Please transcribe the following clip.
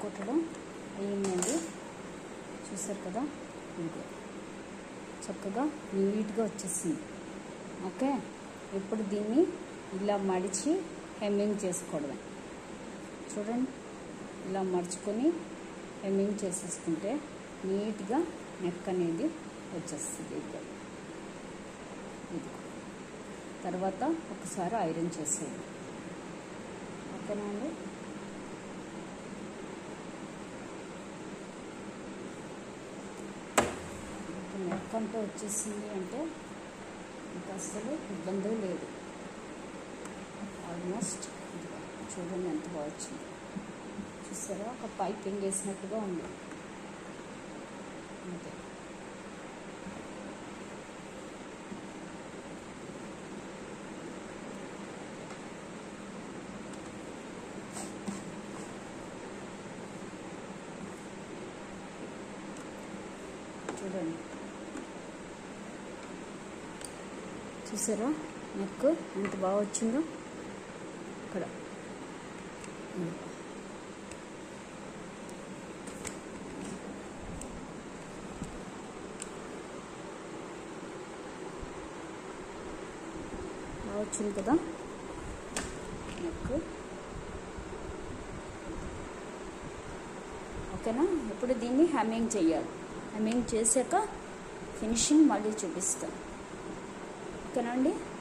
కుట్టడం అయ్యిందండి చూసారు కదా ఇదిగో చక్కగా నీట్గా వచ్చేసింది ఓకే ఇప్పుడు దీన్ని ఇలా మడిచి హెమ్మింగ్ చేసుకోవడమే చూడండి ఇలా మడుచుకొని హెమ్మింగ్ చేసేసుకుంటే నీట్గా నెక్ అనేది వచ్చేస్తుంది ఇది ఇది తర్వాత ఒకసారి ఐరన్ చేసేది ఓకేనా అండి ఇప్పుడు నెక్ అంతా వచ్చేసింది అంటే ఇంకా అసలు ఇబ్బంది లేదు ఆల్మోస్ట్ ఇదిగో చూడండి ఎంత బాగా వచ్చింది చూసారా ఒక పైపింగ్ వేసినట్టుగా ఉంది అంతే చూడండి చూసారా నెక్ ఎంత బాగా వచ్చిందో ఇక్కడ ఇది. బాగా వచ్చింది కదా నెక్ ఓకేనా ఇప్పుడు దీన్ని హ్యామింగ్ చేయాలి హ్యామింగ్ చేశాక ఫినిషింగ్ మళ్ళీ చూపిస్తాను ఓకేనా అండి